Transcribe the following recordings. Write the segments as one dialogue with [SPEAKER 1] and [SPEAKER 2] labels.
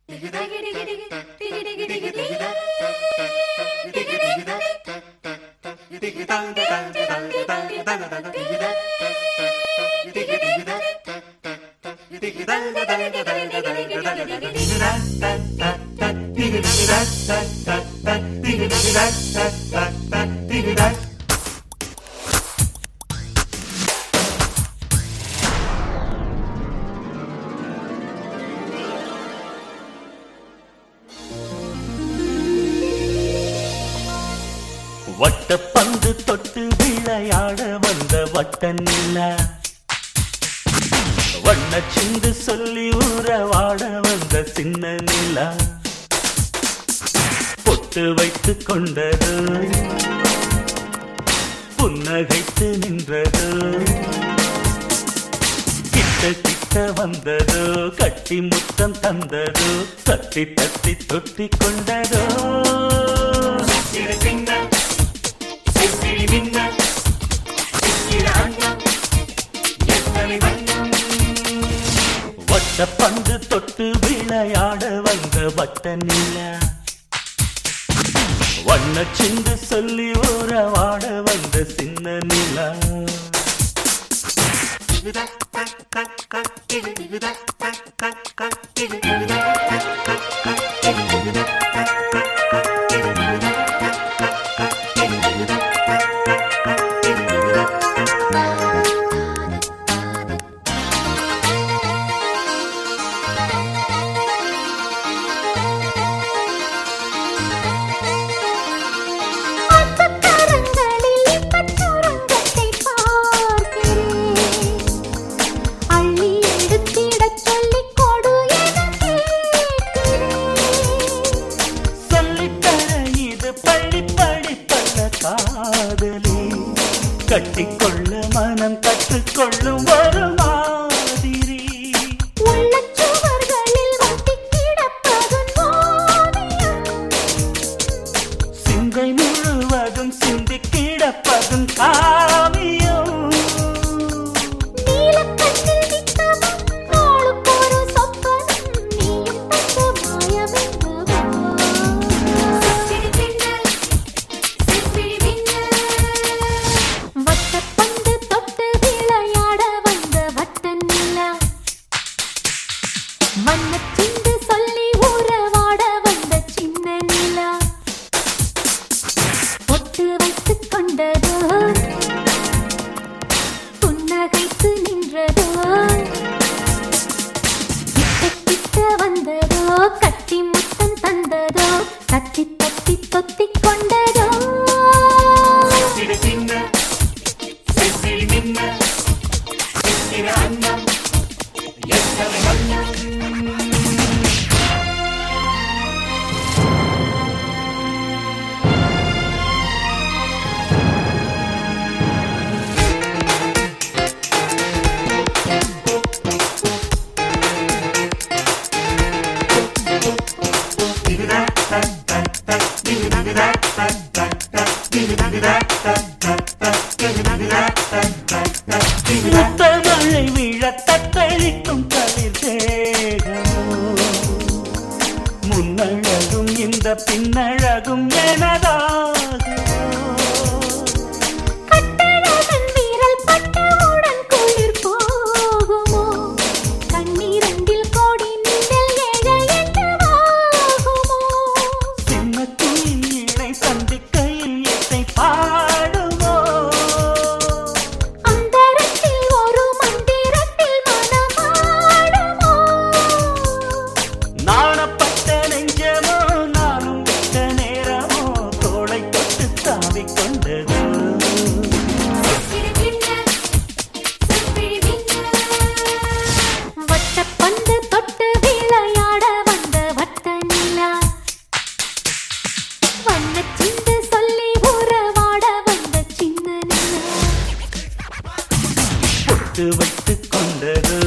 [SPEAKER 1] வட்ட பந்து தொட்டு விளையாட வந்த வட்ட நிலா வண்ண சிந்து சொல்லி உறவாட வந்த சின்ன நிலா பொட்டு வைத்து கொண்டது புன்னகைத்து நின்றது கிட்ட கிட்ட வந்ததோ கட்டி முத்தம் தந்ததோ தட்டி தட்டி தொட்டி கொண்டதோ சிறு சின்ன சிசிறி மின்ன சித்திர அன்னம் எத்தனை வண்ணம் வட்ட பந்து தொட்டு விளையாட வந்த வட்ட நிலா வண்ண சிந்து சொல்லி உறவாட வந்த சின்ன நிலா
[SPEAKER 2] அச்சக்கரங்களில் இப்பச் சுரங்கத்தைப் பார்க்கிறேன். அள்ளி எடுத்திடச் சொல்லிக் கொடு எனக் கேட்கிறேன்.
[SPEAKER 1] சொல்லித்தர இது பள்ளி படிப்பல்ல காதலி கட்டிக்கொள்ள மனம் கற்றுக்கொள்ளும் ஒரு மாதிரி
[SPEAKER 2] உள்ளச் சுவர்களில் ஒட்டிக் கிடப்பதும் ஓவியம்.
[SPEAKER 1] சிந்தை முழுவதும் சிந்தி கிடப்பதும் காவியம்
[SPEAKER 2] நீலக்கண்ணில் நித்தமும் நாளுக்கொரு சொப்பனம். நீயும் தந்த மாயமென்னவோ. வட்டப்பந்து தொட்டு விளையாட வந்த வட்ட நிலா வண்ணச்சிந்து சொல்லி உறவாட வந்த சின்ன நிலா பொட்டு வைத்துக் கொண்டதோ புன்னகைத்து நின்றதோ கிட்ட கிட்ட வந்ததோ கட்டி முத்தம் தந்ததோ தத்தி தத்தி தொத்திக் கொண்டதோ
[SPEAKER 1] சிறு சின்ன சிசிறி மின்ன சித்திர அன்னம் எத்தனை வண்ணம் முத்தமழை விழ தத்தளிக்கும் கதிர் தேகமோ முன்னழகும் இந்த பின்னழகும் எனதாகுமோ
[SPEAKER 2] கட்டழகன் வீரல் பட்டவுடன் குளிர் போகுமோ கண்ணீரண்டில் கோடி மின்னல் எழ என்னவாகுமோ
[SPEAKER 1] சின்ன குயிலை சந்திக்கையில் இசை பாடுமோ
[SPEAKER 2] அந்தரத்தில் ஒரு மந்திரத்தில் மனமாடுமோ
[SPEAKER 1] நாணப்பட்ட நெஞ்சமோ நானும் விட்ட நேரமோ தோளை தொட்டு தாவிக் கொண்டது
[SPEAKER 2] வட்டப்பந்து தொட்டு விளையாட வந்த வட்ட நிலா வண்ணச்சிந்து சொல்லி உறவாட வந்த சின்ன நிலா
[SPEAKER 1] பொட்டு வைத்துக் கொண்டது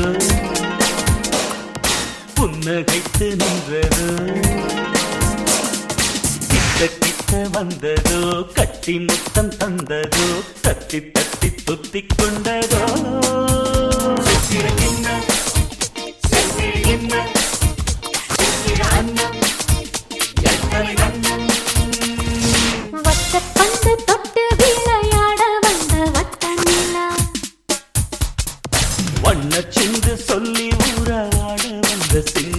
[SPEAKER 1] புன்னகைத்து நின்றது கிட்ட கிட்ட வந்ததோ கட்டி முத்தம் தந்ததோ தட்டி தட்டி துத்திக் கொண்டதோ சித்திர என்ன சித்திர என்ன சித்திர சிந்து சொல்லி உறவாட வந்த சின்ன